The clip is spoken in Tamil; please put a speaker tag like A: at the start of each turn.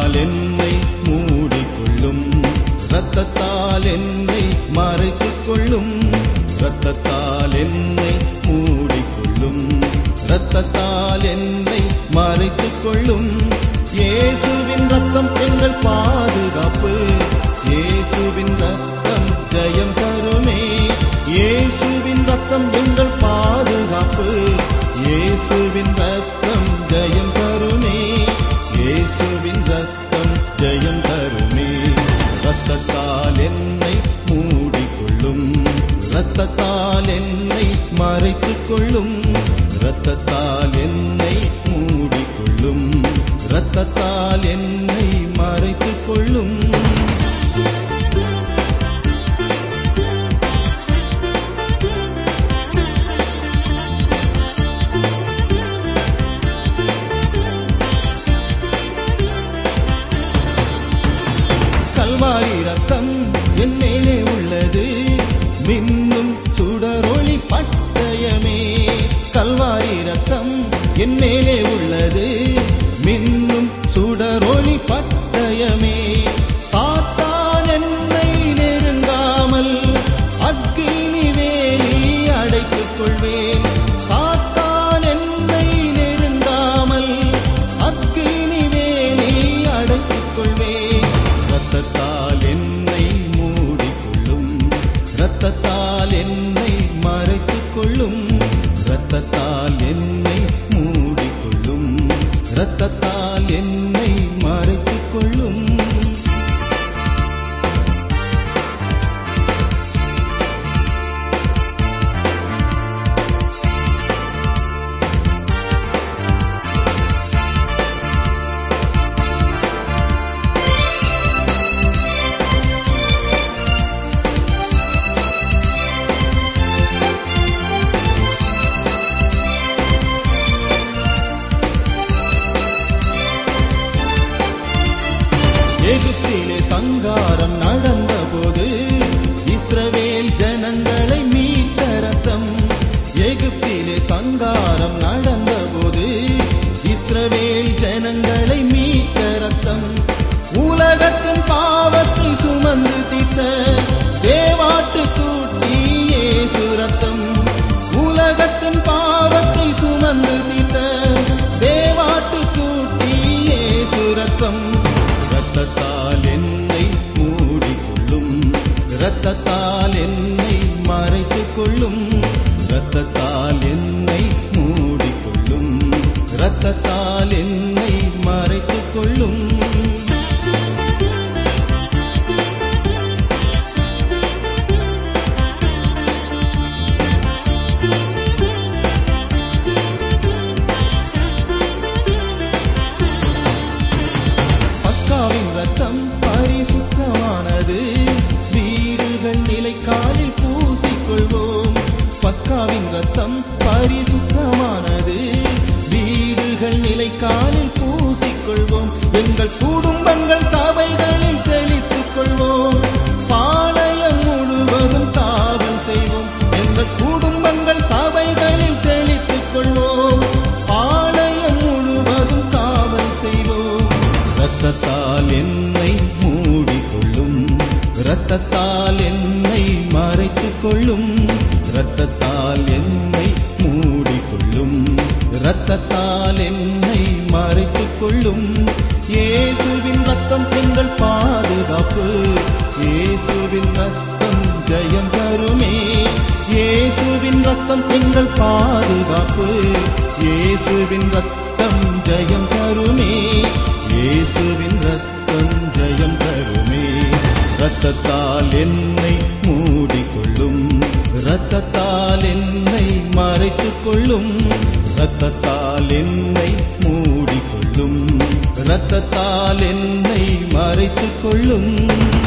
A: இரத்தத்தால் என்னை மூடிக்கொள்ளும் இரத்தத்தால் என்னை மறைத்துக் கொள்ளும் இரத்தத்தால் என்னை மூடிக்கொள்ளும் இரத்தத்தால் என்னை மறைத்துக் கொள்ளும் இயேசுவின் ரத்தம் எங்கள் பாதுகாப்பு இயேசுவின் ரத்தம் ஜெயம் தருமே இயேசுவின் ரத்தம் எங்கள் பாதுகாப்பு இயேசுவின் ரத்தம் ஜெயம் தருமே இயேசுவின் ரத்தம் ஜெயம் தருமே ரத்தத்தால் என்னை மூடிக்கொள்ளும் ரத்தத்தால் என்னை மறைத்துக் கொள்ளும் ரத்தத்தால் என்னை மூடிக்கொள்ளும் ரத்தத்தால் என்னை மறைத்துக் கொள்ளும் கல்வாரி ரத்தம் என் மேலே உள்ளது மின்னும் சுடரொளி பட்டயமே கல்வாரி ரத்தம் என் மேலே உள்ளது மின்னும் சுடரொளி பட்டயமே சாத்தான் என்னை நெருங்காமல் அக்கினி வேலி அடைத்துக் கொள்வேன் சாத்தான் என்னை நெருங்காமல் அக்கினி வேலி அடைத்துக் கொள்வேன் ரத்தத்தால் என்னை மூடிக்கொள்ளும் ரத்தத்தால் என்னை மறைத்துக் கொள்ளும் ரத்தத்தால் என்னை மூடிக்கொள்ளும் ரத்தத்தால் என்னை மறைத்துக் கொள்ளும் எகிப்திலே சங்காரம் நடந்தபோது இஸ்ரவேல் ஜனங்களை மீட்ட ரத்தம் எகிப்திலே சங்காரம் நடந்தபோது இஸ்ரவேல் ஜனங்களை மீட்ட ரத்தம் உலகத்தின் பாவத்தை சுமந்து தீர்த்த தேவாட்டு கூட்டி ஏசு ரத்தம் உலகத்தின் பாவத்தை சுமந்து தீர்த்த தேவாட்டு கூட்டி ஏசு ரத்தம் ரத்தத்தால் என்னை மூடிக்கொள்ளும் ரத்தத்தால் என்னை மறைத்துக் கொள்ளும் ரத்தத்தால் என்னை மூடிக்கொள்ளும் ரத்தத்தால் என்னை மறைத்துக் கொள்ளும் பஸ்காவின் ரத்தம் பரிசுத்தமானது வீடுகள் நிலைக்காலில் பூசிக்கொள்வோம் பஸ்காவின் ரத்தம் பரிசுத்தமானது வீடுகள் நிலைக்காலில் பூசிக்கொள்வோம் எங்கள் குடும்பங்கள் சபைகளில் தெளித்துக் கொள்வோம் பாளையம் முழுவதும் காவல் செய்வோம் எங்கள் குடும்பங்கள் சபைகளில் தெளித்துக் கொள்வோம் பாளையம் முழுவதும் காவல் செய்வோம் ரத்தத்தால் என்னை மூடிக்கொள்ளும் ரத்தத்தால் என்னை மறைத்துக் கொள்ளும் ரத்தத்தால் என்னை மூடிக்கொள்ளும் ரத்தத்தால் என்னை மறைத்துக் கொள்ளும் இயேசுவின் ரத்தம் எங்கள் பாதுகாப்பு இயேசுவின் ரத்தம் ஜெயம் தருமே இயேசுவின் ரத்தம் எங்கள் பாதுகாப்பு இயேசுவின் ரத்தம் ஜெயம் தருமே இயேசுவின் ரத்தம் ஜெயம் தருமே ரத்தத்தால் என்னை மூடிக்கொள்ளும் ரத்தத்தால் என்னை மறைத்துக் கொள்ளும் ரத்தத்தால் என்னை மூடிக்கொள்ளும் ரத்தத்தால் என்னை மறைத்துக் கொள்ளும்